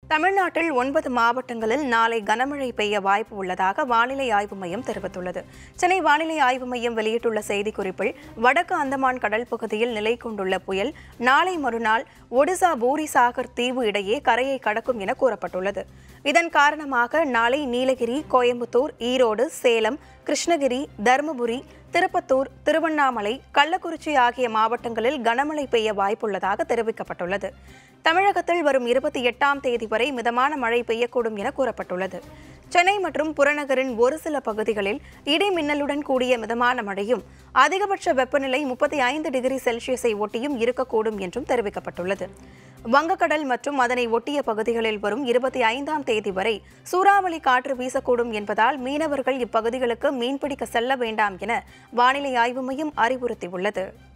தமிழ்நாட்டில் ஒன்பது மாவட்டங்களில் நாளை கனமழை பெய்ய வாய்ப்பு உள்ளதாக வானிலை ஆய்வு மையம் தெரிவித்துள்ளது சென்னை வானிலை ஆய்வு மையம் வெளியிட்டுள்ள செய்திக்குறிப்பில் வடக்கு அந்தமான் கடல் பகுதியில் நிலை கொண்டுள்ள புயல் நாளை மறுநாள் ஒடிசா பூரிசாகர் தீவு இடையே கரையை கடக்கும் என கூறப்பட்டுள்ளது இதன் காரணமாக நாளை நீலகிரி கோயம்புத்தூர் ஈரோடு சேலம் கிருஷ்ணகிரி தருமபுரி திருப்பத்தூர் திருவண்ணாமலை கள்ளக்குறிச்சி ஆகிய மாவட்டங்களில் கனமழை பெய்ய வாய்ப்புள்ளதாக தெரிவிக்கப்பட்டுள்ளது தமிழகத்தில் வரும் இருபத்தி எட்டாம் தேதி வரை மிதமான மழை பெய்யக்கூடும் என கூறப்பட்டுள்ளது சென்னை மற்றும் புறநகரின் ஒரு சில பகுதிகளில் இடி மின்னலுடன் கூடிய மிதமான மழையும் அதிகபட்ச வெப்பநிலை முப்பத்தி ஐந்து டிகிரி செல்சியஸை ஒட்டியும் இருக்கக்கூடும் என்றும் தெரிவிக்கப்பட்டுள்ளது வங்கக்கடல் மற்றும் அதனை ஒட்டிய பகுதிகளில் வரும் இருபத்தி ஐந்தாம் தேதி வரை சூறாவளி காற்று வீசக்கூடும் என்பதால் மீனவர்கள் இப்பகுதிகளுக்கு மீன்பிடிக்க செல்ல வேண்டாம் என வானிலை ஆய்வு மையம் அறிவுறுத்தியுள்ளது